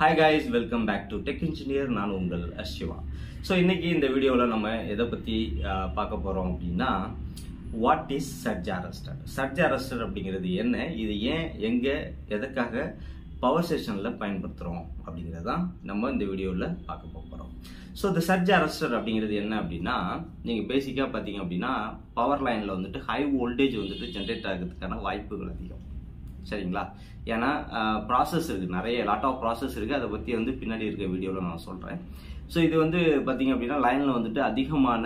hi guys welcome back to tech engineer நான் உங்கள் Siva so இன்னைக்கு இந்த வீடியோவில் நம்ம எதை பற்றி பார்க்க போகிறோம் அப்படின்னா what is surge arrester surge arrester அப்படிங்கிறது என்ன இது ஏன் எங்கே எதுக்காக பவர் ஸ்டேஷனில் பயன்படுத்துகிறோம் அப்படிங்கிறது தான் நம்ம இந்த வீடியோவில் பார்க்க போகிறோம் ஸோ இந்த சர்ஜ் அரஸ்டர் அப்படிங்கிறது என்ன அப்படின்னா நீங்கள் பேசிக்காக பார்த்தீங்க அப்படின்னா பவர் லைனில் வந்துட்டு ஹை வோல்டேஜ் வந்துட்டு ஜென்ரேட் ஆகிறதுக்கான வாய்ப்புகள் அதிகம் சரிங்களா ஏன்னா ப்ராசஸ் இருக்குது நிறைய லாட் ஆஃப் ப்ராசஸ் இருக்குது அதை பற்றி வந்து பின்னாடி இருக்க வீடியோவில் நான் சொல்கிறேன் ஸோ இது வந்து பார்த்தீங்க அப்படின்னா லைனில் வந்துட்டு அதிகமான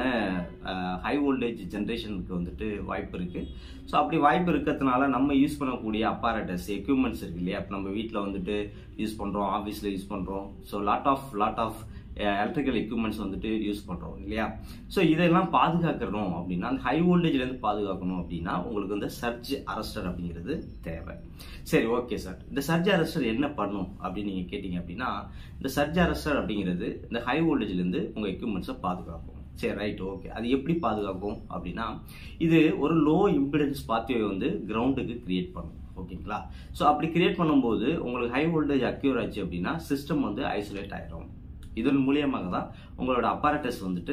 ஹை வோல்டேஜ் ஜென்ரேஷனுக்கு வந்துட்டு வாய்ப்பு இருக்குது ஸோ அப்படி வாய்ப்பு இருக்கிறதுனால நம்ம யூஸ் பண்ணக்கூடிய அப்பாரட்டஸ் எக்யூப்மெண்ட்ஸ் இருக்கு இல்லையா இப்போ நம்ம வீட்டில் வந்துட்டு யூஸ் பண்ணுறோம் ஆஃபீஸில் யூஸ் பண்ணுறோம் so lot of lot of electrical equipments வந்துட்டு யூஸ் பண்ணுறோம் இல்லையா ஸோ இதெல்லாம் பாதுகாக்கணும் அப்படின்னா அந்த ஹை வோல்டேஜ்லேருந்து பாதுகாக்கணும் அப்படின்னா உங்களுக்கு வந்து சர்ஜ் அரஸ்டர் அப்படிங்கிறது தேவை சரி ஓகே சார் இந்த சர்ஜ் அரஸ்டர் என்ன பண்ணும் அப்படின்னு நீங்கள் கேட்டிங்க அப்படின்னா இந்த சர்ஜ் அரஸ்டர் அப்படிங்கிறது இந்த ஹை வோல்டேஜ்லேருந்து உங்கள் எக்யூப்மெண்ட்ஸை பாதுகாக்கும் சரி ரைட் ஓகே அது எப்படி பாதுகாக்கும் அப்படின்னா இது ஒரு லோ இம்பிடன்ஸ் பாத்வே வந்து கிரவுண்டுக்கு கிரியேட் பண்ணும் ஓகேங்களா ஸோ அப்படி கிரியேட் பண்ணும்போது உங்களுக்கு ஹை வோல்டேஜ் அக்யூர் ஆச்சு அப்படின்னா சிஸ்டம் வந்து ஐசோலேட் ஆயிரும் இதன் மூலியமாக தான் உங்களோட அப்பாரட்டஸ் வந்துட்டு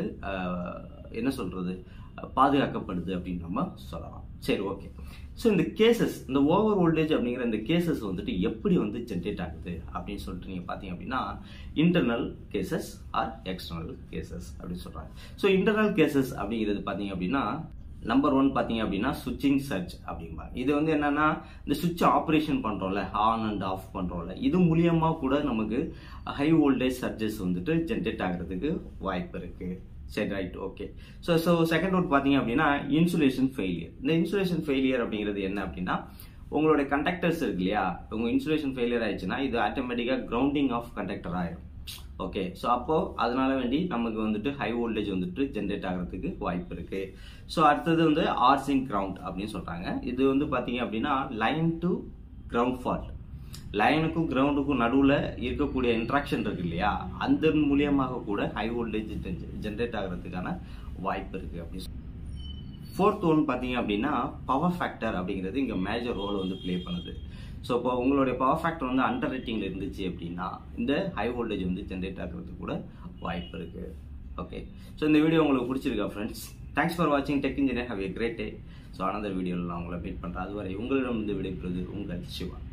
என்ன சொல்றது பாதுகாக்கப்படுது அப்படின்னு நம்ம சொல்லலாம் சரி ஓகே ஸோ இந்த கேசஸ் இந்த ஓவர் வோல்டேஜ் அப்படிங்கிற இந்த கேசஸ் வந்துட்டு எப்படி வந்து ஜென்ரேட் ஆகுது அப்படின்னு சொல்லிட்டு நீங்கள் பார்த்தீங்க அப்படின்னா internal cases or external cases அப்படின்னு சொல்கிறாங்க ஸோ இன்டர்னல் கேசஸ் அப்படிங்கிறது பார்த்தீங்க அப்படின்னா நம்பர் ஒன் பார்த்தீங்க அப்படின்னா சுவிட்சிங் சர்ச் அப்படிம்பாங்க இது வந்து என்னன்னா இந்த சுவிட்ச் ஆப்ரேஷன் பண்ணுறோம்ல ஆன் அண்ட் ஆஃப் பண்ணுறோம்ல இது மூலியமாக கூட நமக்கு ஹை வோல்டேஜ் சர்ஜஸ் வந்துட்டு ஜென்ரேட் ஆகிறதுக்கு வாய்ப்பு இருக்குது சரி right okay so so second one பார்த்தீங்க அப்படின்னா இன்சுலேஷன் ஃபெயிலியர் இந்த இன்சுலேஷன் ஃபெயிலியர் அப்படிங்கிறது என்ன அப்படின்னா உங்களுடைய கண்டக்டர்ஸ் இருக்கு இல்லையா உங்கள் இன்சுலேஷன் ஃபெயிலியர் ஆயிடுச்சுன்னா இது ஆட்டோமேட்டிக்காக கிரவுண்டிங் ஆஃப் கண்டக்டர் ஆயிடும் ஓகே ஸோ அப்போ அதனால வேண்டி நமக்கு வந்துட்டு ஹை வோல்டேஜ் வந்துட்டு ஜென்ரேட் ஆகிறதுக்கு வாய்ப்பு இருக்கு ஸோ அடுத்தது வந்து ஆர்சிங் கிரவுண்ட் அப்படின்னு சொல்றாங்க இது வந்து பார்த்தீங்க அப்படின்னா லைன் டு கிரவுண்ட் ஃபால்ட் லைனுக்கும் கிரவுண்டுக்கும் நடுவில் இருக்கக்கூடிய இன்ட்ராக்ஷன் இருக்கு இல்லையா அந்த மூலியமாக கூட ஹை வோல்டேஜ் ஜென்ரேட் ஆகிறதுக்கான வாய்ப்பு இருக்கு அப்படின்னு ஃபோர்த் ஒன் பார்த்தீங்க அப்படின்னா பவர் ஃபேக்டர் அப்படிங்கிறது இங்கே மேஜர் ரோல் வந்து ப்ளே பண்ணுது ஸோ இப்போ உங்களுடைய பவர் ஃபேக்டர் வந்து அண்டர் ரேட்டிங்கில் இருந்துச்சு அப்படின்னா இந்த ஹை வோல்டேஜ் வந்து ஜென்ரேட் ஆகிறதுக்கு கூட வாய்ப்பு இருக்குது ஓகே ஸோ இந்த வீடியோ உங்களுக்கு பிடிச்சிருக்கா ஃப்ரெண்ட்ஸ் தேங்க்ஸ் ஃபார் வாட்சிங் tech engineer have a great day so another வீடியோவில் நான் உங்களை மீட் பண்ணுறேன் அதுவரை உங்களிடம் இந்த விடைபெறுவது உங்கள் சிவா